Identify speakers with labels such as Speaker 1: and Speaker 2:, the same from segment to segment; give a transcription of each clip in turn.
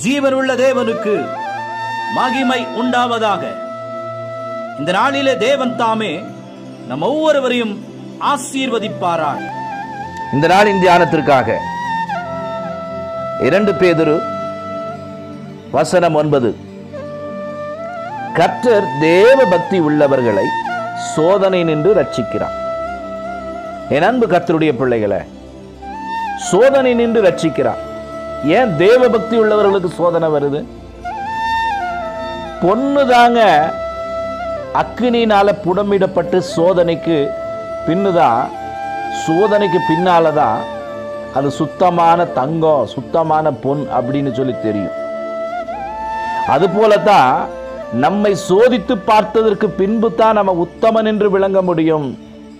Speaker 1: ஜீவனுள்ள தேவனுக்கு மகிமை உண்டாவதாக இந்த நாளிலே தேவன் தாமே நம் ஒவ்வொருவரையும் ஆசீர்வதிப்பாராய்
Speaker 2: இந்த நாளின் தியானத்திற்காக இரண்டு பேதுரு வசனம் ஒன்பது கர்த்தர் தேவ பக்தி உள்ளவர்களை சோதனை நின்று ரட்சிக்கிறார் என் அன்பு கர்த்தருடைய பிள்ளைகளை சோதனை நின்று ரட்சிக்கிறார் ஏன் தேவ பக்தி உள்ளவர்களுக்கு சோதனை வருது பொண்ணு தாங்க அக்கினியினால புடமிடப்பட்டு சோதனைக்கு பின்னுதான் சோதனைக்கு பின்னால தான் அது சுத்தமான தங்கம் சுத்தமான பொன் அப்படின்னு சொல்லி தெரியும் அதுபோல தான் நம்மை சோதித்து பார்த்ததற்கு பின்பு தான் நம்ம உத்தமன் என்று விளங்க முடியும்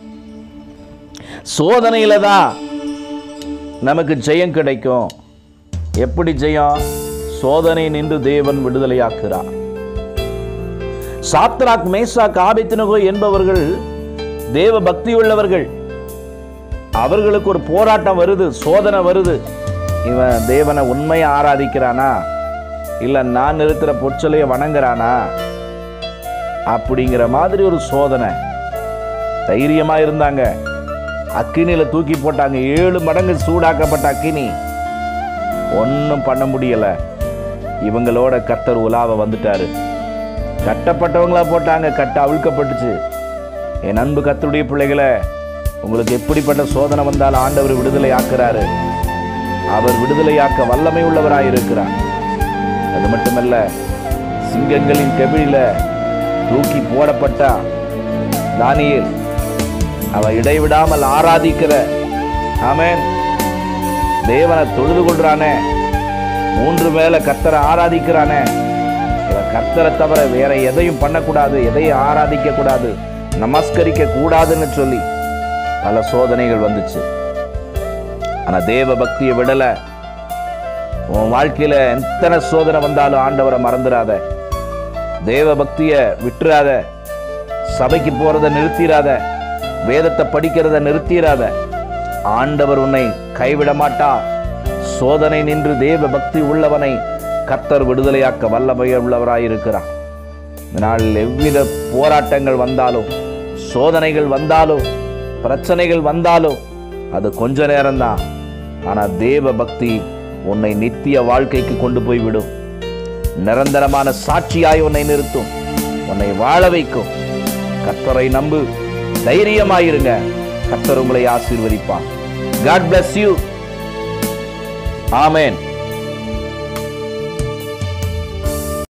Speaker 2: சோதனையில தான் நமக்கு ஜெயம் கிடைக்கும் எப்படி ஜெயம் சோதனை நின்று தேவன் விடுதலையாக்குறார் சாத்ராக் மேசாக் ஆபித்தினகோ என்பவர்கள் தேவ பக்தியுள்ளவர்கள் அவர்களுக்கு ஒரு போராட்டம் வருது சோதனை வருது இவன் தேவனை உண்மையை ஆராதிக்கிறானா இல்ல நான் நிறுத்துற பொற்சலைய வணங்குறானா அப்படிங்கிற மாதிரி ஒரு சோதனை தைரியமா இருந்தாங்க அக்கினியில தூக்கி போட்டாங்க ஏழு மடங்கு சூடாக்கப்பட்ட அக்கினி ஒன்றும் பண்ண முடியல இவங்களோட கர்த்தர் உலாவ வந்துட்டாரு கட்டப்பட்டவங்களா போட்டாங்க கட்ட அவிழ்க்கப்பட்டுச்சு என் அன்பு கர்த்தருடைய பிள்ளைகளை உங்களுக்கு எப்படிப்பட்ட சோதனை வந்தாலும் ஆண்டவர் விடுதலை ஆக்குறாரு அவர் விடுதலையாக்க வல்லமை உள்ளவராய் இருக்கிறார் அது மட்டுமல்ல சிங்கங்களின் கெபிழில தூக்கி போடப்பட்டா தானியேல் அவ இடைவிடாமல் ஆராதிக்கிற ஆமென் தேவனை தொழுது கொள்றானே மூன்று மேல கர்த்தரை ஆராதிக்கிறானே இவன் கர்த்தரை தவிர வேற எதையும் பண்ணக்கூடாது எதையும் ஆராதிக்க கூடாது நமஸ்கரிக்க கூடாதுன்னு சொல்லி பல சோதனைகள் வந்துச்சு ஆனா தேவ பக்தியை விடல உன் வாழ்க்கையில எத்தனை சோதனை வந்தாலும் ஆண்டவரை மறந்துடாத தேவ பக்திய விட்டுறாத சபைக்கு போறத நிறுத்திராத வேதத்தை படிக்கிறத நிறுத்திராத ஆண்டவர் உன்னை கைவிட மாட்டார் சோதனை நின்று தேவ பக்தி உள்ளவனை கர்த்தர் விடுதலையாக்க வல்லமைய உள்ளவராயிருக்கிறார் இந்த நாளில் எவ்வித போராட்டங்கள் வந்தாலும் சோதனைகள் வந்தாலும் பிரச்சனைகள் வந்தாலும் அது கொஞ்ச நேரம்தான் ஆனா தேவ பக்தி உன்னை நித்திய வாழ்க்கைக்கு கொண்டு போய் விடும் நிரந்தரமான சாட்சியாய் உன்னை நிறுத்தும் உன்னை வாழ வைக்கும் கர்த்தரை நம்பு தைரியமாயிருங்க கர்த்தர் உங்களை ஆசீர்வதிப்பார் காட் bless யூ ஆமென்